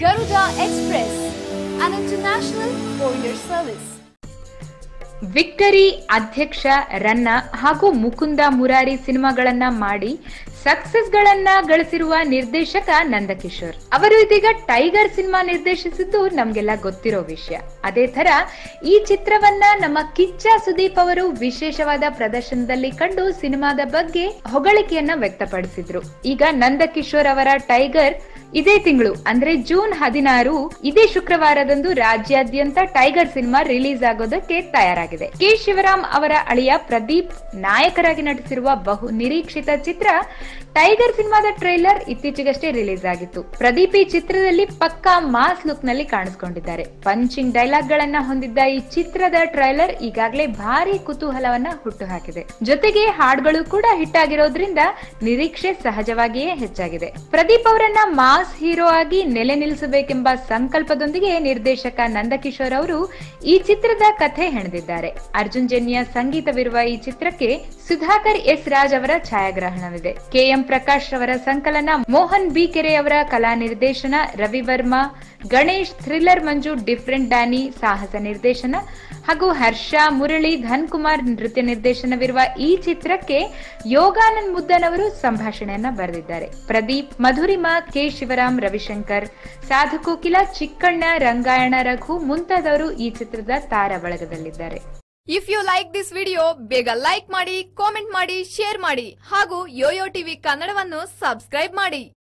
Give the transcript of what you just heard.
Garuda Express, an international courier service. Victory ಅಧ್ಯಕ್ಷ ರನ್ನ ಹಾಗೂ ಮುಕುಂದ ಮುರಾರಿ ಸಿನಿಮಾಗಳನ್ನ ಮಾಡಿ ಸಕ್ಸಸ್ ಗಳನ್ನ ಗಳಿಸಿರುವ ನಿರ್ದೇಶಕ ನಂದಕಿಶೋರ್ ಅವರು ಇದೀಗ ಟೈಗರ್ ಸಿನಿಮಾ ನಿರ್ದೇಶಿಸಿದ್ದು ನಮ್ಗೆಲ್ಲ ಗೊತ್ತಿರೋ ವಿಷಯ ಅದೇ ತರ ಈ ಚಿತ್ರವನ್ನ ನಮ್ಮ ಕಿಚ್ಚ ಸುದೀಪ್ ಅವರು ವಿಶೇಷವಾದ ಪ್ರದರ್ಶನದಲ್ಲಿ ಕಂಡು ಸಿನಿಮಾದ ಬಗ್ಗೆ ಹೊಗಳಿಕೆಯನ್ನ ವ್ಯಕ್ತಪಡಿಸಿದ್ರು ಈಗ ನಂದಕಿಶೋರ್ ಅವರ ಟೈಗರ್ ಇದೇ ತಿಂಗಳು ಅಂದ್ರೆ ಜೂನ್ ಹದಿನಾರು ಇದೇ ಶುಕ್ರವಾರದಂದು ರಾಜ್ಯಾದ್ಯಂತ ಟೈಗರ್ ಸಿನಿಮಾ ರಿಲೀಸ್ ಆಗೋದಕ್ಕೆ ತಯಾರಾಗಿದೆ ಕೆ ಶಿವರಾಮ್ ಅವರ ಅಳಿಯ ಪ್ರದೀಪ್ ನಾಯಕರಾಗಿ ನಟಿಸಿರುವ ಬಹು ನಿರೀಕ್ಷಿತ ಚಿತ್ರ ಟೈಗರ್ ಸಿನಿಮಾದ ಟ್ರೈಲರ್ ಇತ್ತೀಚೆಗಷ್ಟೇ ರಿಲೀಸ್ ಆಗಿತ್ತು ಪ್ರದೀಪ್ ಈ ಚಿತ್ರದಲ್ಲಿ ಪಕ್ಕಾ ಮಾಸ್ ಲುಕ್ ನಲ್ಲಿ ಕಾಣಿಸ್ಕೊಂಡಿದ್ದಾರೆ ಪಂಚಿಂಗ್ ಡೈಲಾಗ್ ಗಳನ್ನ ಹೊಂದಿದ್ದ ಈ ಚಿತ್ರದ ಟ್ರೈಲರ್ ಈಗಾಗಲೇ ಭಾರಿ ಕುತೂಹಲವನ್ನ ಹುಟ್ಟುಹಾಕಿದೆ ಜೊತೆಗೆ ಹಾಡುಗಳು ಕೂಡ ಹಿಟ್ ಆಗಿರೋದ್ರಿಂದ ನಿರೀಕ್ಷೆ ಸಹಜವಾಗಿಯೇ ಹೆಚ್ಚಾಗಿದೆ ಪ್ರದೀಪ್ ಅವರನ್ನ ಮಾಸ್ ಹೀರೋ ಆಗಿ ನೆಲೆ ನಿಲ್ಲಿಸಬೇಕೆಂಬ ಸಂಕಲ್ಪದೊಂದಿಗೆ ನಿರ್ದೇಶಕ ನಂದಕಿಶೋರ್ ಅವರು ಈ ಚಿತ್ರದ ಕಥೆ ಹೆಣೆದಿದ್ದಾರೆ ಅರ್ಜುನ್ ಜನ್ಯ ಸಂಗೀತವಿರುವ ಈ ಚಿತ್ರಕ್ಕೆ ಸುಧಾಕರ್ ಎಸ್ ರಾಜ್ ಅವರ ಛಾಯಾಗ್ರಹಣವಿದೆ ಕೆಎಂ ಪ್ರಕಾಶ್ ರವರ ಸಂಕಲನ ಮೋಹನ್ ಬಿ ಕೆರೆ ಅವರ ಕಲಾ ನಿರ್ದೇಶನ Ravi Varma Ganesh thriller Manju different Danny ಸಾಹಸ ನಿರ್ದೇಶನ ಹಾಗೂ ಹರ್ಷ ಮುರಳಿ ಧನ್ ಕುಮಾರ್ ನೃತ್ಯ ನಿರ್ದೇಶನವಿರುವ ಈ ಚಿತ್ರಕ್ಕೆ ಯೋಗಾನಂದ್ ಮುದ್ದನ್ ಅವರು ಸಂಭಾಷಣೆಯನ್ನ ಬರೆದಿದ್ದಾರೆ ಪ್ರದೀಪ್ ಮಧುರಿಮಾ ಕೆ ಶಿವರಾಮ್ ರವಿಶಂಕರ್ ಸಾಧು ಕೋಕಿಲ ಚಿಕ್ಕಣ್ಣ ರಂಗಾಯಣ ರಘು ಮುಂತಾದವರು ಈ ಚಿತ್ರದ ತಾರ ಬಳಗದಲ್ಲಿದ್ದಾರೆ if you like this video ಬೇಗ ಲೈಕ್ ಮಾಡಿ ಕಾಮೆಂಟ್ ಮಾಡಿ ಶೇರ್ ಮಾಡಿ ಹಾಗೂ ಯೋಯೋ ಟಿವಿ ಕನ್ನಡವನ್ನು ಸಬ್ಸ್ಕ್ರೈಬ್ ಮಾಡಿ